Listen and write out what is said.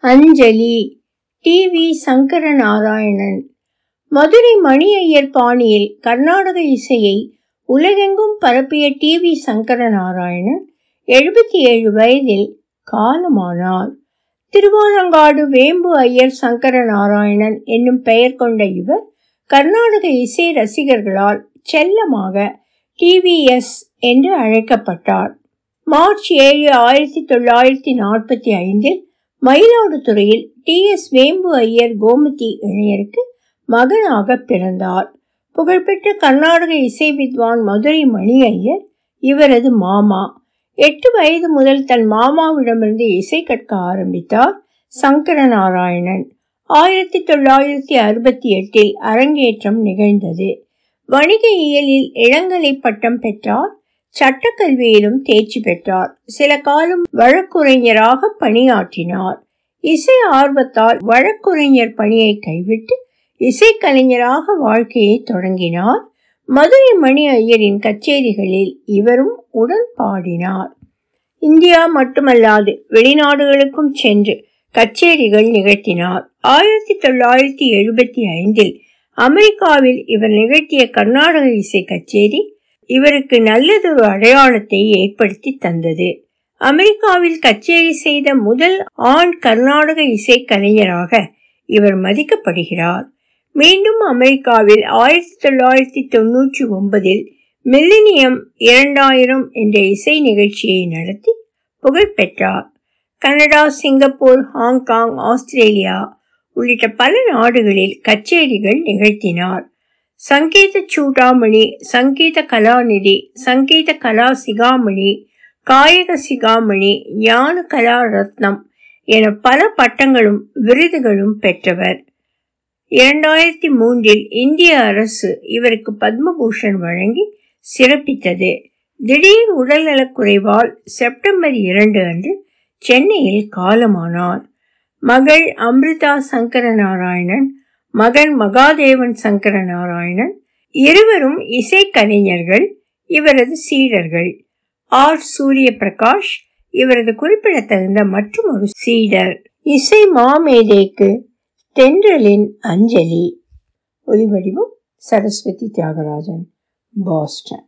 அஞ்சலி T V Sankara Narayanan Madurai Mani Iyer பாணியில் கர்நாடக இசையை உலகெங்கும் பரப்பிய டி வி சங்கர நாராயணன் எழுபத்தி ஏழு வயதில் காலமானார் திருவாலங்காடு வேம்பு ஐயர் சங்கர நாராயணன் என்னும் பெயர் கொண்ட இவர் கர்நாடக இசை ரசிகர்களால் செல்லமாக டிவிஎஸ் என்று அழைக்கப்பட்டார் மார்ச் ஏழு ஆயிரத்தி தொள்ளாயிரத்தி நாற்பத்தி ஐந்தில் மயிலாடுதுறையில் டி எஸ் வேம்பு ஐயர் கோமதி இணையருக்கு மகனாக பிறந்தார் புகழ்பெற்ற கர்நாடக இசை வித்வான் மதுரை மணி ஐயர் இவரது மாமா எட்டு வயது முதல் தன் மாமாவிடமிருந்து இசை கற்க ஆரம்பித்தார் சங்கர நாராயணன் ஆயிரத்தி தொள்ளாயிரத்தி அறுபத்தி எட்டில் அரங்கேற்றம் நிகழ்ந்தது வணிக இயலில் இளங்கலை பட்டம் பெற்றார் சட்டக்கல்வியிலும் தேர்ச்சி பெற்றார் சில காலம் வழக்குரைஞராக பணியாற்றினார் இசை ஆர்வத்தால் வழக்குரைஞர் பணியை கைவிட்டு இசைக்கலைஞராக வாழ்க்கையை தொடங்கினார் மதுரை மணி ஐயரின் கச்சேரிகளில் இவரும் உடன் பாடினார் இந்தியா மட்டுமல்லாது வெளிநாடுகளுக்கும் சென்று கச்சேரிகள் நிகழ்த்தினார் ஆயிரத்தி தொள்ளாயிரத்தி எழுபத்தி ஐந்தில் அமெரிக்காவில் இவர் நிகழ்த்திய கர்நாடக இசை கச்சேரி இவருக்கு நல்லதொரு அடையாளத்தை ஏற்படுத்தி தந்தது அமெரிக்காவில் கச்சேரி செய்த முதல் ஆண் கர்நாடக இசை கலைஞராக இவர் மதிக்கப்படுகிறார் மீண்டும் அமெரிக்காவில் ஆயிரத்தி தொள்ளாயிரத்தி தொன்னூற்றி ஒன்பதில் மில்லினியம் இரண்டாயிரம் என்ற இசை நிகழ்ச்சியை நடத்தி புகழ் பெற்றார் கனடா சிங்கப்பூர் ஹாங்காங் ஆஸ்திரேலியா உள்ளிட்ட பல நாடுகளில் கச்சேரிகள் நிகழ்த்தினார் சங்கீத சூடாமணி சங்கீத கலாநிதி சங்கீத கலா சிகாமணி காயக சிகாமணி ஞான கலா ரத்னம் என பல பட்டங்களும் விருதுகளும் பெற்றவர் இரண்டாயிரத்தி மூன்றில் இந்திய அரசு இவருக்கு பத்மபூஷன் வழங்கி சிறப்பித்தது திடீர் உடல்நலக்குறைவால் செப்டம்பர் இரண்டு அன்று சென்னையில் காலமானார் மகள் அம்ரிதா சங்கர நாராயணன் மகன் மகாதேவன் சங்கர நாராயணன் இருவரும் இசைக்கலைஞர்கள் இவரது சீடர்கள் ஆர் சூரிய பிரகாஷ் இவரது குறிப்பிடத்தகுந்த மற்றும் ஒரு சீடர் இசை மாமேதைக்கு தென்றலின் அஞ்சலி ஒலிவடிவம் சரஸ்வதி தியாகராஜன் பாஸ்டன்